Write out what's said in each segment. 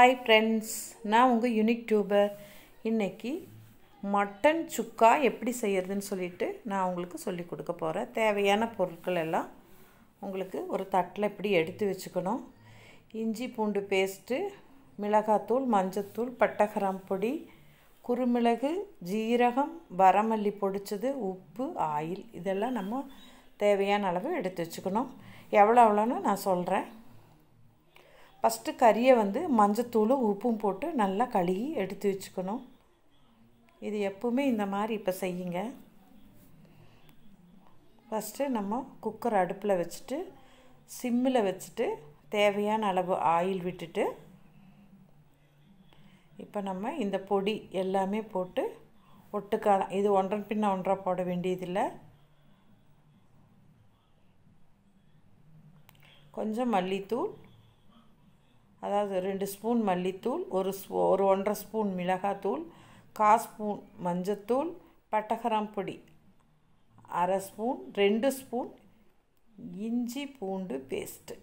hi friends நான் உங்கள் unique tuber இன்றைக்கி மட்டன் சுக்கா எப்படி செய்யறதுன்னு சொல்லிட்டு நான் உங்களுக்கு சொல்லி கொடுக்க போகிறேன் தேவையான பொருட்கள் எல்லாம் உங்களுக்கு ஒரு தட்டில் இப்படி எடுத்து வச்சுக்கணும் இஞ்சி பூண்டு பேஸ்ட்டு மிளகாத்தூள் மஞ்சத்தூள் பட்டை பொடி குருமிளகு ஜீரகம் வரமல்லி பொடிச்சது உப்பு ஆயில் இதெல்லாம் நம்ம தேவையான அளவு எடுத்து வச்சுக்கணும் எவ்வளோ எவ்வளோன்னு நான் சொல்கிறேன் ஃபஸ்ட்டு கறியை வந்து மஞ்சத்தூளும் உப்பும் போட்டு நல்லா கழுகி எடுத்து வச்சுக்கணும் இது எப்பவுமே இந்த மாதிரி இப்போ செய்யுங்க ஃபஸ்ட்டு நம்ம குக்கர் அடுப்பில் வச்சுட்டு சிம்மில் வச்சுட்டு தேவையான அளவு ஆயில் விட்டுட்டு இப்போ நம்ம இந்த பொடி எல்லாமே போட்டு ஒட்டுக்காலம் இது ஒன்றரை பின்ன ஒன்றரை போட வேண்டியதில்லை கொஞ்சம் மல்லித்தூள் அதாவது ரெண்டு ஸ்பூன் மல்லித்தூள் ஒரு ஸ்பூ ஒரு ஒன்றரை ஸ்பூன் மிளகாத்தூள் கா ஸ்பூன் மஞ்சத்தூள் பட்டகரம் பொடி அரை ஸ்பூன் ரெண்டு ஸ்பூன் இஞ்சி பூண்டு பேஸ்ட்டு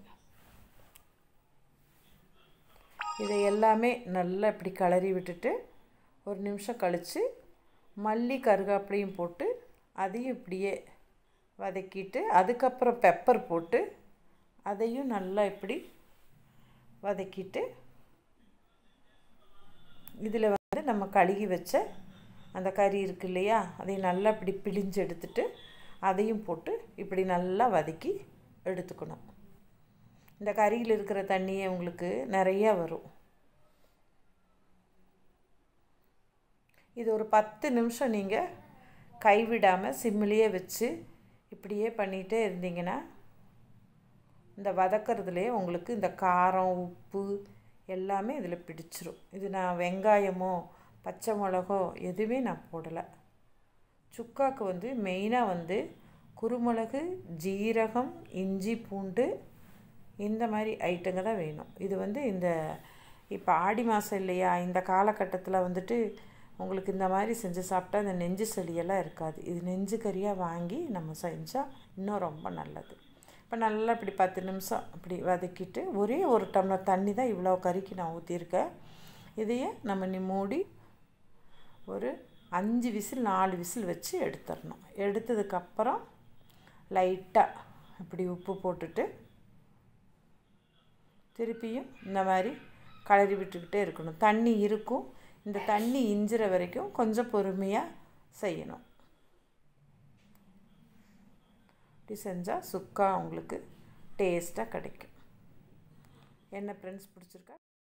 இதை எல்லாமே நல்லா இப்படி கிளறி விட்டுட்டு ஒரு நிமிஷம் கழித்து மல்லி கருகாப்பிலையும் போட்டு அதையும் இப்படியே வதக்கிட்டு அதுக்கப்புறம் பெப்பர் போட்டு அதையும் நல்லா இப்படி வதக்கிட்டு இதில் வந்து நம்ம கழுகி வச்ச அந்த கறி இருக்கு இல்லையா அதை நல்லா இப்படி பிழிஞ்சு எடுத்துட்டு அதையும் போட்டு இப்படி நல்லா வதக்கி எடுத்துக்கணும் இந்த கறியில் இருக்கிற தண்ணியே உங்களுக்கு நிறையா வரும் இது ஒரு பத்து நிமிஷம் நீங்கள் கைவிடாமல் சிம்மிலேயே வச்சு இப்படியே பண்ணிகிட்டே இருந்தீங்கன்னா இந்த வதக்கிறதுலே உங்களுக்கு இந்த காரம் உப்பு எல்லாமே இதில் பிடிச்சிரும் இது நான் வெங்காயமோ பச்சை மிளகோ எதுவுமே நான் போடலை சுக்காவுக்கு வந்து மெயினாக வந்து குருமிளகு ஜீரகம் இஞ்சி பூண்டு இந்த மாதிரி ஐட்டங்க தான் வேணும் இது வந்து இந்த இப்போ ஆடி மாதம் இல்லையா இந்த காலகட்டத்தில் வந்துட்டு உங்களுக்கு இந்த மாதிரி செஞ்சு சாப்பிட்டா இந்த நெஞ்சு சளியெல்லாம் இருக்காது இது நெஞ்சு கறியாக வாங்கி நம்ம செஞ்சால் இன்னும் ரொம்ப நல்லது இப்போ நல்லா இப்படி பத்து நிமிஷம் இப்படி வதக்கிட்டு ஒரே ஒரு டம்ளர் தண்ணி தான் இவ்வளோ கறிக்கு நான் ஊற்றிருக்கேன் இதையே நம்ம நீ மூடி ஒரு அஞ்சு விசில் நாலு விசில் வச்சு எடுத்துடணும் எடுத்ததுக்கப்புறம் லைட்டாக இப்படி உப்பு போட்டுட்டு திருப்பியும் இந்த மாதிரி கலரி விட்டுக்கிட்டே இருக்கணும் தண்ணி இருக்கும் இந்த தண்ணி இஞ்சிற வரைக்கும் கொஞ்சம் பொறுமையாக செய்யணும் இப்படி செஞ்சால் சுக்கா உங்களுக்கு டேஸ்ட்டாக கிடைக்கும் என்ன ஃப்ரெண்ட்ஸ் பிடிச்சிருக்கா